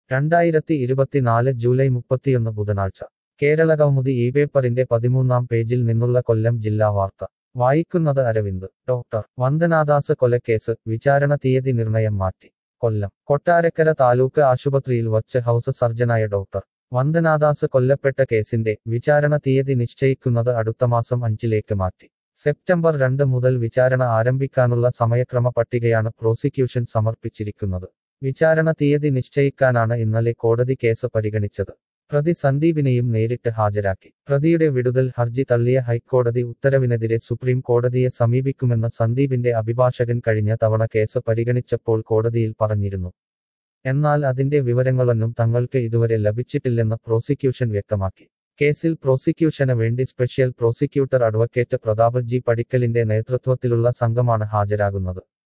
രണ്ടായിരത്തി ഇരുപത്തിനാല് ജൂലൈ മുപ്പത്തിയൊന്ന് ബുധനാഴ്ച കേരള കൗമുദി ഈ പേപ്പറിന്റെ പതിമൂന്നാം പേജിൽ നിന്നുള്ള കൊല്ലം ജില്ലാ വാർത്ത വായിക്കുന്നത് അരവിന്ദ് ഡോക്ടർ വന്ദനാദാസ് കൊലക്കേസ് വിചാരണ തീയതി നിർണയം മാറ്റി കൊല്ലം കൊട്ടാരക്കര താലൂക്ക് ആശുപത്രിയിൽ വച്ച് ഹൗസ് സർജനായ ഡോക്ടർ വന്ദനാദാസ് കൊല്ലപ്പെട്ട കേസിന്റെ വിചാരണ തീയതി നിശ്ചയിക്കുന്നത് അടുത്ത മാസം അഞ്ചിലേക്ക് മാറ്റി സെപ്റ്റംബർ രണ്ട് മുതൽ വിചാരണ ആരംഭിക്കാനുള്ള സമയക്രമ പട്ടികയാണ് പ്രോസിക്യൂഷൻ സമർപ്പിച്ചിരിക്കുന്നത് വിചാരണ തീയതി നിശ്ചയിക്കാനാണ് ഇന്നലെ കോടതി കേസ് പരിഗണിച്ചത് പ്രതി സന്ദീപിനെയും നേരിട്ട് ഹാജരാക്കി പ്രതിയുടെ വിടുതൽ ഹർജി തള്ളിയ ഹൈക്കോടതി ഉത്തരവിനെതിരെ സുപ്രീം കോടതിയെ സമീപിക്കുമെന്ന് സന്ദീപിന്റെ അഭിഭാഷകൻ കഴിഞ്ഞ തവണ കേസ് പരിഗണിച്ചപ്പോൾ കോടതിയിൽ പറഞ്ഞിരുന്നു എന്നാൽ അതിന്റെ വിവരങ്ങളൊന്നും തങ്ങൾക്ക് ഇതുവരെ ലഭിച്ചിട്ടില്ലെന്ന് പ്രോസിക്യൂഷൻ വ്യക്തമാക്കി കേസിൽ പ്രോസിക്യൂഷന് വേണ്ടി special prosecutor advocate Prathap G പടിക്കലിന്റെ നേതൃത്വത്തിലുള്ള സംഘമാണ് ഹാജരാകുന്നത്